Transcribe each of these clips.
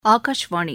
ஆகாஷ்வாணி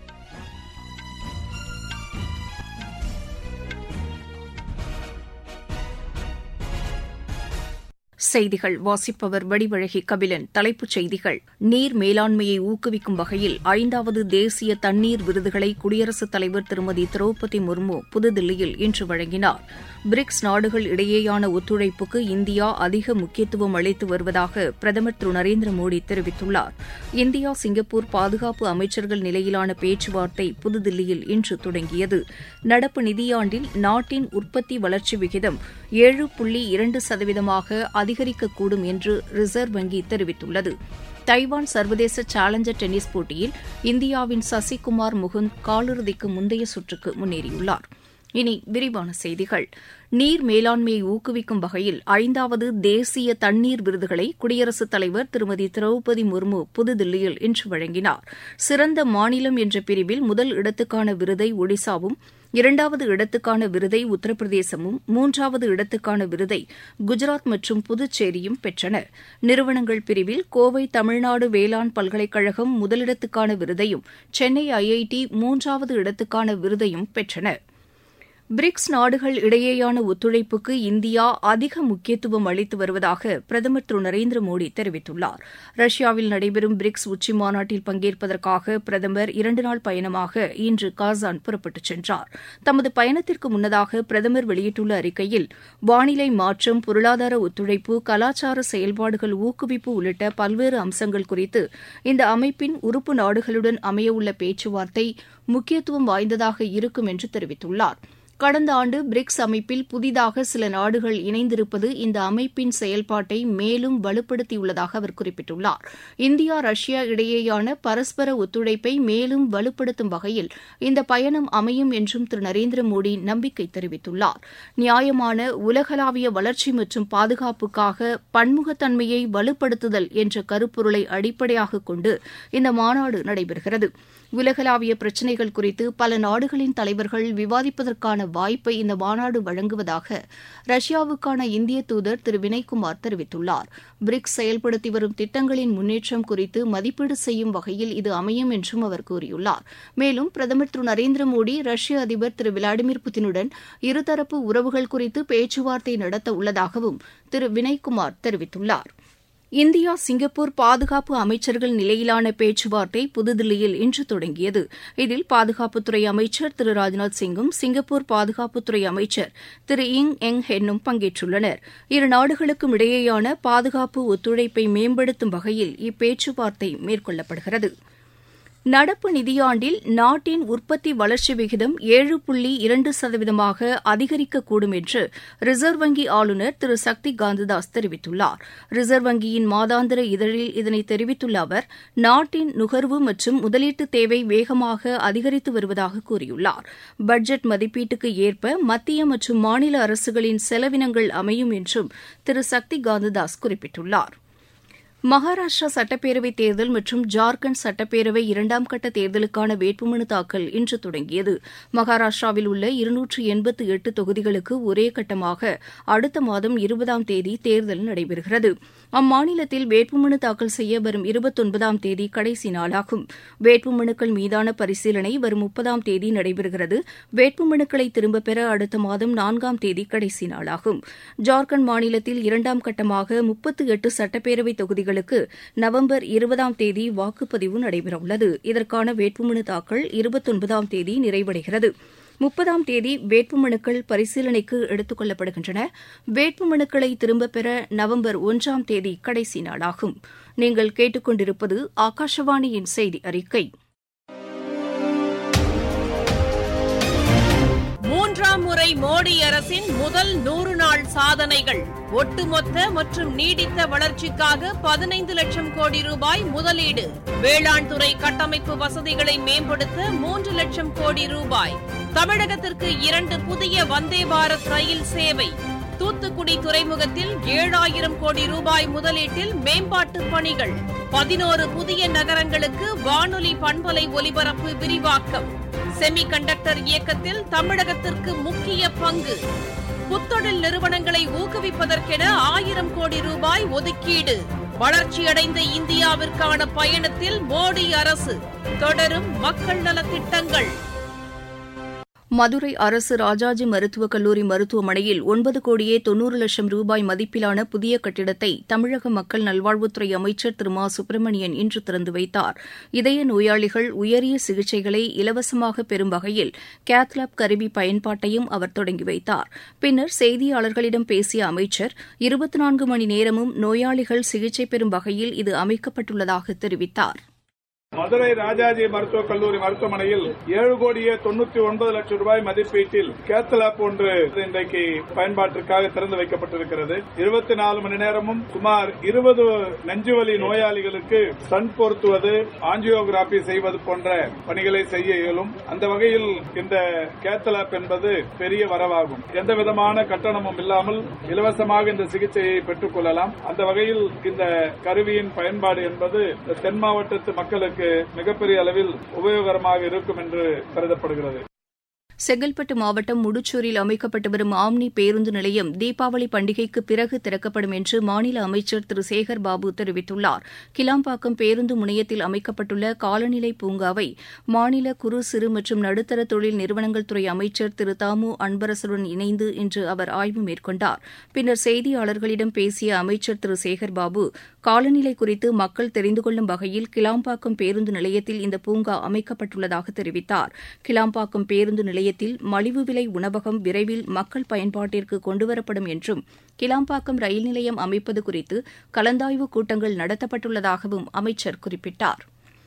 செய்திகள் வாசிப்பவர் வடிவழகி கபிலன் தலைப்புச் செய்திகள் நீர் மேலாண்மையை ஊக்குவிக்கும் வகையில் ஐந்தாவது தேசிய தண்ணீர் விருதுகளை குடியரசுத் தலைவர் திருமதி திரௌபதி முர்மு புதுதில்லியில் இன்று வழங்கினார் பிரிக்ஸ் நாடுகள் இடையேயான ஒத்துழைப்புக்கு இந்தியா அதிக முக்கியத்துவம் அளித்து வருவதாக பிரதமர் திரு நரேந்திர மோடி தெரிவித்துள்ளார் இந்தியா சிங்கப்பூர் பாதுகாப்பு அமைச்சர்கள் நிலையிலான பேச்சுவார்த்தை புதுதில்லியில் இன்று தொடங்கியது நடப்பு நிதியாண்டில் நாட்டின் உற்பத்தி வளர்ச்சி விகிதம் ஏழு புள்ளி இரண்டு சதவீதமாக அதிகரிக்கக்கூடும் என்று ரிசர்வ் வங்கி தெரிவித்துள்ளது தைவான் சர்வதேச சேலஞ்சர் டென்னிஸ் போட்டியில் இந்தியாவின் சசிகுமார் முகுந்த் காலிறுதிக்கு முந்தைய சுற்றுக்கு முன்னேறியுள்ளார் இனி விரிவான செய்திகள் நீர் மேலாண்மையை ஊக்குவிக்கும் வகையில் ஐந்தாவது தேசிய தண்ணீர் விருதுகளை குடியரசுத் தலைவர் திருமதி திரௌபதி முர்மு புதுதில்லியில் இன்று வழங்கினார் சிறந்த மாநிலம் என்ற பிரிவில் முதல் இடத்துக்கான விருதை ஒடிசாவும் இரண்டாவது இடத்துக்கான விருதை உத்தரப்பிரதேசமும் மூன்றாவது இடத்துக்கான விருதை குஜராத் மற்றும் புதுச்சேரியும் பெற்றன நிறுவனங்கள் பிரிவில் கோவை தமிழ்நாடு வேளாண் பல்கலைக்கழகம் முதலிடத்துக்கான விருதையும் சென்னை ஐஐடி மூன்றாவது இடத்துக்கான விருதையும் பெற்றன பிரிக்ஸ் நாடுகள் இடையேயான ஒத்துழைப்புக்கு இந்தியா அதிக முக்கியத்துவம் அளித்து வருவதாக பிரதமர் திரு நரேந்திர மோடி தெரிவித்துள்ளார் ரஷ்யாவில் நடைபெறும் பிரிக்ஸ் உச்சிமாநாட்டில் பங்கேற்பதற்காக பிரதமர் இரண்டு நாள் பயணமாக இன்று காசான் புறப்பட்டுச் சென்றார் தமது பயணத்திற்கு முன்னதாக பிரதமர் வெளியிட்டுள்ள அறிக்கையில் வானிலை மாற்றம் பொருளாதார ஒத்துழைப்பு கலாச்சார செயல்பாடுகள் ஊக்குவிப்பு உள்ளிட்ட பல்வேறு அம்சங்கள் குறித்து இந்த அமைப்பின் உறுப்பு நாடுகளுடன் அமையவுள்ள பேச்சுவார்த்தை முக்கியத்துவம் வாய்ந்ததாக இருக்கும் என்று தெரிவித்துள்ளார் கடந்த ஆண்டு பிரிக்ஸ் அமைப்பில் புதிதாக சில நாடுகள் இணைந்திருப்பது இந்த அமைப்பின் செயல்பாட்டை மேலும் வலுப்படுத்தியுள்ளதாக அவர் குறிப்பிட்டுள்ளார் இந்தியா ரஷ்யா இடையேயான பரஸ்பர ஒத்துழைப்பை மேலும் வலுப்படுத்தும் வகையில் இந்த பயணம் அமையும் என்றும் திரு நரேந்திர மோடி நம்பிக்கை தெரிவித்துள்ளார் நியாயமான உலகளாவிய வளர்ச்சி மற்றும் பாதுகாப்புக்காக பன்முகத்தன்மையை வலுப்படுத்துதல் என்ற கருப்பொருளை அடிப்படையாக கொண்டு இந்த மாநாடு நடைபெறுகிறது உலகளாவிய பிரச்சினைகள் குறித்து பல நாடுகளின் தலைவர்கள் விவாதிப்பதற்கான வாய்ப்பை இந்த மாநாடு வழங்குவதாக ரஷ்யாவுக்கான இந்திய தூதர் திரு வினய்குமார் தெரிவித்துள்ளார் பிரிக்ஸ் செயல்படுத்தி வரும் திட்டங்களின் முன்னேற்றம் குறித்து மதிப்பீடு செய்யும் வகையில் இது அமையும் என்றும் அவர் கூறியுள்ளார் மேலும் பிரதமர் திரு நரேந்திர மோடி ரஷ்ய அதிபர் திரு விளாடிமிர் புதினுடன் இருதரப்பு உறவுகள் குறித்து பேச்சுவார்த்தை நடத்த உள்ளதாகவும் திரு வினய்குமார் தெரிவித்துள்ளார் இந்தியா சிங்கப்பூர் பாதுகாப்பு அமைச்சர்கள் நிலையிலான பேச்சுவார்த்தை புதுதில்லியில் இன்று தொடங்கியது இதில் பாதுகாப்புத்துறை அமைச்சர் திரு ராஜ்நாத் சிங்கும் சிங்கப்பூர் பாதுகாப்புத்துறை அமைச்சர் திரு இங் எங் ஹென்னும் பங்கேற்றுள்ளனர் இரு நாடுகளுக்கும் இடையேயான பாதுகாப்பு ஒத்துழைப்பை மேம்படுத்தும் வகையில் இப்பேச்சுவார்த்தை மேற்கொள்ளப்படுகிறது நடப்பு நிதியாண்டில் நாட்டின் உற்பத்தி வளர்ச்சி விகிதம் ஏழு புள்ளி இரண்டு சதவீதமாக அதிகரிக்கக்கூடும் என்று ரிசர்வ் வங்கி ஆளுநர் திரு சக்தி காந்ததாஸ் தெரிவித்துள்ளார் ரிசர்வ் வங்கியின் மாதாந்திர இதழில் இதனை தெரிவித்துள்ள அவர் நாட்டின் நுகர்வு மற்றும் முதலீட்டு தேவை வேகமாக அதிகரித்து வருவதாக கூறியுள்ளார் பட்ஜெட் மதிப்பீட்டுக்கு ஏற்ப மத்திய மற்றும் மாநில அரசுகளின் செலவினங்கள் அமையும் என்றும் திரு சக்தி காந்ததாஸ் குறிப்பிட்டுள்ளார் மகாராஷ்டிரா சட்டப்பேரவைத் தேர்தல் மற்றும் ஜார்க்கண்ட் சட்டப்பேரவை இரண்டாம் கட்ட தேர்தலுக்கான வேட்புமனு தாக்கல் இன்று தொடங்கியது மகாராஷ்டிராவில் உள்ள இருநூற்று எண்பத்து எட்டு தொகுதிகளுக்கு ஒரே கட்டமாக அடுத்த மாதம் இருபதாம் தேதி தேர்தல் நடைபெறுகிறது அம்மாநிலத்தில் வேட்புமனு தாக்கல் செய்ய வரும் இருபத்தொன்பதாம் தேதி கடைசி நாளாகும் வேட்புமனுக்கள் மீதான பரிசீலனை வரும் முப்பதாம் தேதி நடைபெறுகிறது வேட்புமனுக்களை திரும்பப் பெற அடுத்த மாதம் நான்காம் தேதி கடைசி நாளாகும் ஜார்க்கண்ட் மாநிலத்தில் இரண்டாம் கட்டமாக முப்பத்து எட்டு சட்டப்பேரவை தொகுதிகள் தேர்தலுக்கு நவம்பர் இருபதாம் தேதி வாக்குப்பதிவு நடைபெறவுள்ளது இதற்கான வேட்புமனு தாக்கல் இருபத்தொன்பதாம் தேதி நிறைவடைகிறது முப்பதாம் தேதி வேட்புமனுக்கள் பரிசீலனைக்கு எடுத்துக் கொள்ளப்படுகின்றன வேட்புமனுக்களை திரும்பப் பெற நவம்பர் ஒன்றாம் தேதி கடைசி நாளாகும் நீங்கள் கேட்டுக்கொண்டிருப்பது ஆகாஷவாணியின் செய்தி அறிக்கை மூன்றாம் முறை மோடி அரசின் முதல் நூறு நாள் சாதனைகள் ஒட்டுமொத்த மற்றும் நீடித்த வளர்ச்சிக்காக பதினைந்து லட்சம் கோடி ரூபாய் முதலீடு வேளாண் துறை கட்டமைப்பு வசதிகளை மேம்படுத்த மூன்று லட்சம் கோடி ரூபாய் தமிழகத்திற்கு இரண்டு புதிய வந்தே பாரத் ரயில் சேவை தூத்துக்குடி துறைமுகத்தில் ஏழாயிரம் கோடி ரூபாய் முதலீட்டில் மேம்பாட்டு பணிகள் பதினோரு புதிய நகரங்களுக்கு வானொலி பண்பலை ஒலிபரப்பு விரிவாக்கம் செமி கண்டக்டர் இயக்கத்தில் தமிழகத்திற்கு முக்கிய பங்கு புத்தொழில் நிறுவனங்களை ஊக்குவிப்பதற்கென ஆயிரம் கோடி ரூபாய் ஒதுக்கீடு வளர்ச்சியடைந்த இந்தியாவிற்கான பயணத்தில் மோடி அரசு தொடரும் மக்கள் நலத்திட்டங்கள் மதுரை அரசு ராஜாஜி மருத்துவக் கல்லூரி மருத்துவமனையில் ஒன்பது கோடியே தொன்னூறு லட்சம் ரூபாய் மதிப்பிலான புதிய கட்டிடத்தை தமிழக மக்கள் நல்வாழ்வுத்துறை அமைச்சர் திரு மா சுப்பிரமணியன் இன்று திறந்து வைத்தார் இதய நோயாளிகள் உயரிய சிகிச்சைகளை இலவசமாக பெறும் வகையில் கேத்லாப் கருவி பயன்பாட்டையும் அவர் தொடங்கி வைத்தார் பின்னர் செய்தியாளர்களிடம் பேசிய அமைச்சர் இருபத்தி நான்கு மணி நேரமும் நோயாளிகள் சிகிச்சை பெறும் வகையில் இது அமைக்கப்பட்டுள்ளதாக தெரிவித்தார் மதுரை ராஜாஜி மருத்துவக் கல்லூரி மருத்துவமனையில் ஏழு கோடியே தொண்ணூத்தி ஒன்பது லட்சம் ரூபாய் மதிப்பீட்டில் கேத்தலாப் ஒன்று இன்றைக்கு பயன்பாட்டிற்காக திறந்து வைக்கப்பட்டிருக்கிறது இருபத்தி நாலு மணி நேரமும் சுமார் இருபது நெஞ்சுவலி நோயாளிகளுக்கு சன் பொருத்துவது ஆஞ்சியோகிராபி செய்வது போன்ற பணிகளை செய்ய இயலும் அந்த வகையில் இந்த கேத்தலாப் என்பது பெரிய வரவாகும் எந்த விதமான கட்டணமும் இல்லாமல் இலவசமாக இந்த சிகிச்சையை பெற்றுக் கொள்ளலாம் அந்த வகையில் இந்த கருவியின் பயன்பாடு என்பது தென் மாவட்டத்து மக்களுக்கு மிகப்பெரிய அளவில் உபயோகரமாக இருக்கும் என்று கருதப்படுகிறது செங்கல்பட்டு மாவட்டம் முடிச்சூரில் அமைக்கப்பட்டு வரும் ஆம்னி பேருந்து நிலையம் தீபாவளி பண்டிகைக்கு பிறகு திறக்கப்படும் என்று மாநில அமைச்சர் திரு சேகர் பாபு தெரிவித்துள்ளார் கிளாம்பாக்கம் பேருந்து முனையத்தில் அமைக்கப்பட்டுள்ள காலநிலை பூங்காவை மாநில குறு சிறு மற்றும் நடுத்தர தொழில் நிறுவனங்கள் துறை அமைச்சர் திரு தாமு அன்பரசருடன் இணைந்து இன்று அவர் ஆய்வு மேற்கொண்டார் பின்னர் செய்தியாளர்களிடம் பேசிய அமைச்சர் திரு சேகர் பாபு காலநிலை குறித்து மக்கள் தெரிந்து கொள்ளும் வகையில் கிளாம்பாக்கம் பேருந்து நிலையத்தில் இந்த பூங்கா அமைக்கப்பட்டுள்ளதாக தெரிவித்தார் கிளாம்பாக்கம் பேருந்து நிலையத்தில் மலிவு விலை உணவகம் விரைவில் மக்கள் பயன்பாட்டிற்கு கொண்டுவரப்படும் என்றும் கிளாம்பாக்கம் ரயில் நிலையம் அமைப்பது குறித்து கலந்தாய்வு கூட்டங்கள் நடத்தப்பட்டுள்ளதாகவும் அமைச்சர் குறிப்பிட்டார்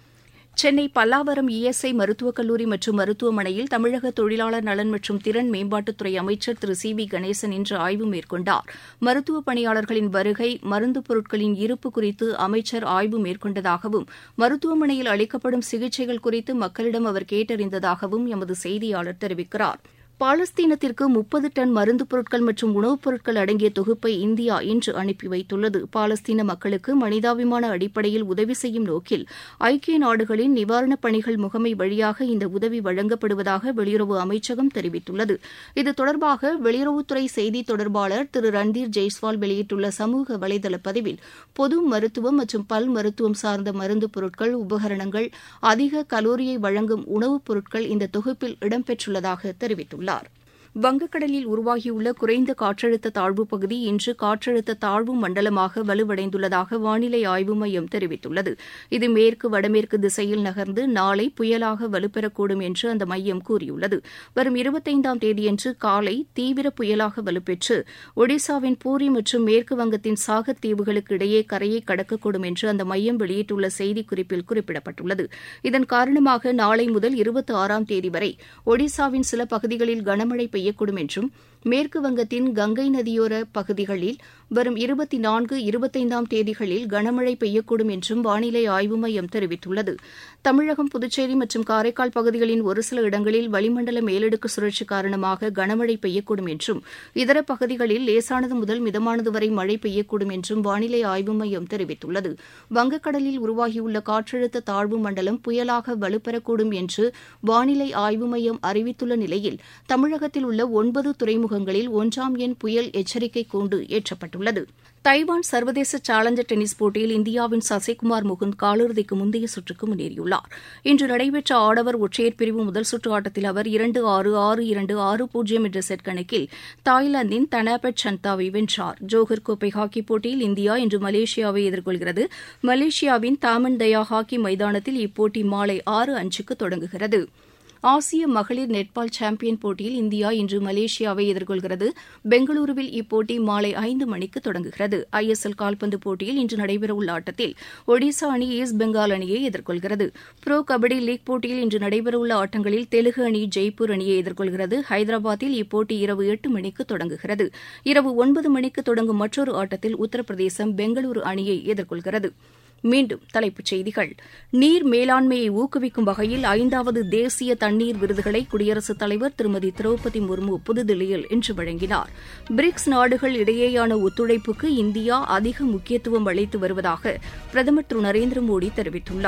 சென்னை பல்லாவரம் இஎஸ்ஐ மருத்துவக் கல்லூரி மற்றும் மருத்துவமனையில் தமிழக தொழிலாளர் நலன் மற்றும் திறன் மேம்பாட்டுத்துறை அமைச்சர் திரு சி வி கணேசன் இன்று ஆய்வு மேற்கொண்டார் மருத்துவ பணியாளர்களின் வருகை மருந்து பொருட்களின் இருப்பு குறித்து அமைச்சர் ஆய்வு மேற்கொண்டதாகவும் மருத்துவமனையில் அளிக்கப்படும் சிகிச்சைகள் குறித்து மக்களிடம் அவர் கேட்டறிந்ததாகவும் எமது செய்தியாளர் தெரிவிக்கிறார் பாலஸ்தீனத்திற்கு முப்பது டன் மருந்துப் பொருட்கள் மற்றும் உணவுப் பொருட்கள் அடங்கிய தொகுப்பை இந்தியா இன்று அனுப்பி வைத்துள்ளது பாலஸ்தீன மக்களுக்கு மனிதாபிமான அடிப்படையில் உதவி செய்யும் நோக்கில் ஐக்கிய நாடுகளின் நிவாரணப் பணிகள் முகமை வழியாக இந்த உதவி வழங்கப்படுவதாக வெளியுறவு அமைச்சகம் தெரிவித்துள்ளது இது தொடர்பாக வெளியுறவுத்துறை செய்தி தொடர்பாளர் திரு ரன்தீர் ஜெய்ஸ்வால் வெளியிட்டுள்ள சமூக வலைதள பதிவில் பொது மருத்துவம் மற்றும் பல் மருத்துவம் சார்ந்த மருந்துப் பொருட்கள் உபகரணங்கள் அதிக கலோரியை வழங்கும் உணவுப் பொருட்கள் இந்த தொகுப்பில் இடம்பெற்றுள்ளதாக தெரிவித்துள்ளார் வங்கக்கடலில் உருவாகியுள்ள குறைந்த காற்றழுத்த தாழ்வுப் பகுதி இன்று காற்றழுத்த தாழ்வு மண்டலமாக வலுவடைந்துள்ளதாக வானிலை ஆய்வு மையம் தெரிவித்துள்ளது இது மேற்கு வடமேற்கு திசையில் நகர்ந்து நாளை புயலாக வலுப்பெறக்கூடும் என்று அந்த மையம் கூறியுள்ளது வரும் இருபத்தைந்தாம் தேதியன்று காலை தீவிர புயலாக வலுப்பெற்று ஒடிசாவின் பூரி மற்றும் மேற்கு வங்கத்தின் சாகர் தீவுகளுக்கு இடையே கரையை கடக்கக்கூடும் என்று அந்த மையம் வெளியிட்டுள்ள செய்திக்குறிப்பில் குறிப்பிடப்பட்டுள்ளது இதன் காரணமாக நாளை முதல் இருபத்தி ஆறாம் தேதி வரை ஒடிசாவின் சில பகுதிகளில் கனமழை பெய்யக்கூடும் என்றும் மேற்கு வங்கத்தின் கங்கை நதியோர பகுதிகளில் வரும் இருபத்தி நான்கு இருபத்தைந்தாம் தேதிகளில் கனமழை பெய்யக்கூடும் என்றும் வானிலை ஆய்வு மையம் தெரிவித்துள்ளது தமிழகம் புதுச்சேரி மற்றும் காரைக்கால் பகுதிகளின் ஒரு சில இடங்களில் வளிமண்டல மேலடுக்கு சுழற்சி காரணமாக கனமழை பெய்யக்கூடும் என்றும் இதர பகுதிகளில் லேசானது முதல் மிதமானது வரை மழை பெய்யக்கூடும் என்றும் வானிலை ஆய்வு மையம் தெரிவித்துள்ளது வங்கக்கடலில் உருவாகியுள்ள காற்றழுத்த தாழ்வு மண்டலம் புயலாக வலுப்பெறக்கூடும் என்று வானிலை ஆய்வு மையம் அறிவித்துள்ள நிலையில் தமிழகத்தில் உள்ள ஒன்பது துறைமுகங்களில் ஒன்றாம் எண் புயல் எச்சரிக்கை கூண்டு ஏற்றப்பட்டுள்ளது தைவான் சர்வதேச சேலஞ்சர் டென்னிஸ் போட்டியில் இந்தியாவின் சசிகுமார் முகுந்த் காலிறுதிக்கு முந்தைய சுற்றுக்கு முன்னேறியுள்ளார் இன்று நடைபெற்ற ஆடவர் ஒற்றையர் பிரிவு முதல் சுற்று ஆட்டத்தில் அவர் இரண்டு ஆறு ஆறு இரண்டு ஆறு பூஜ்ஜியம் என்ற செட் கணக்கில் தாய்லாந்தின் தனாபட் சந்தாவை வென்றார் ஜோஹர் கோப்பை ஹாக்கி போட்டியில் இந்தியா இன்று மலேசியாவை எதிர்கொள்கிறது மலேசியாவின் தாமன் தயா ஹாக்கி மைதானத்தில் இப்போட்டி மாலை ஆறு அஞ்சுக்கு தொடங்குகிறது ஆசிய மகளிர் நெட்பால் சாம்பியன் போட்டியில் இந்தியா இன்று மலேசியாவை எதிர்கொள்கிறது பெங்களூருவில் இப்போட்டி மாலை ஐந்து மணிக்கு தொடங்குகிறது ஐஎஸ்எல் கால்பந்து போட்டியில் இன்று நடைபெறவுள்ள ஆட்டத்தில் ஒடிசா அணி ஈஸ்ட் பெங்கால் அணியை எதிர்கொள்கிறது புரோ கபடி லீக் போட்டியில் இன்று நடைபெறவுள்ள ஆட்டங்களில் தெலுகு அணி ஜெய்ப்பூர் அணியை எதிர்கொள்கிறது ஹைதராபாத்தில் இப்போட்டி இரவு எட்டு மணிக்கு தொடங்குகிறது இரவு ஒன்பது மணிக்கு தொடங்கும் மற்றொரு ஆட்டத்தில் உத்தரப்பிரதேசம் பெங்களூரு அணியை எதிர்கொள்கிறது மீண்டும் தலைப்புச் செய்திகள் நீர் மேலாண்மையை ஊக்குவிக்கும் வகையில் ஐந்தாவது தேசிய தண்ணீர் விருதுகளை குடியரசுத் தலைவர் திருமதி திரௌபதி முர்மு புதுதில்லியில் இன்று வழங்கினார் பிரிக்ஸ் நாடுகள் இடையேயான ஒத்துழைப்புக்கு இந்தியா அதிக முக்கியத்துவம் அளித்து வருவதாக பிரதமர் திரு நரேந்திர மோடி தெரிவித்துள்ளார்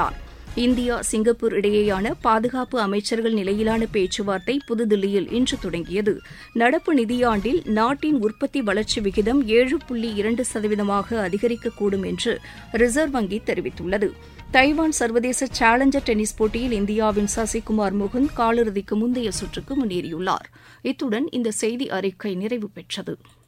இந்தியா சிங்கப்பூர் இடையேயான பாதுகாப்பு அமைச்சர்கள் நிலையிலான பேச்சுவார்த்தை புதுதில்லியில் இன்று தொடங்கியது நடப்பு நிதியாண்டில் நாட்டின் உற்பத்தி வளர்ச்சி விகிதம் ஏழு புள்ளி இரண்டு சதவீதமாக அதிகரிக்கக்கூடும் என்று ரிசர்வ் வங்கி தெரிவித்துள்ளது தைவான் சர்வதேச சேலஞ்சர் டென்னிஸ் போட்டியில் இந்தியாவின் சசிகுமார் முகுந்த் காலிறுதிக்கு முந்தைய சுற்றுக்கு முன்னேறியுள்ளார் இத்துடன் இந்த செய்தி அறிக்கை நிறைவு பெற்றது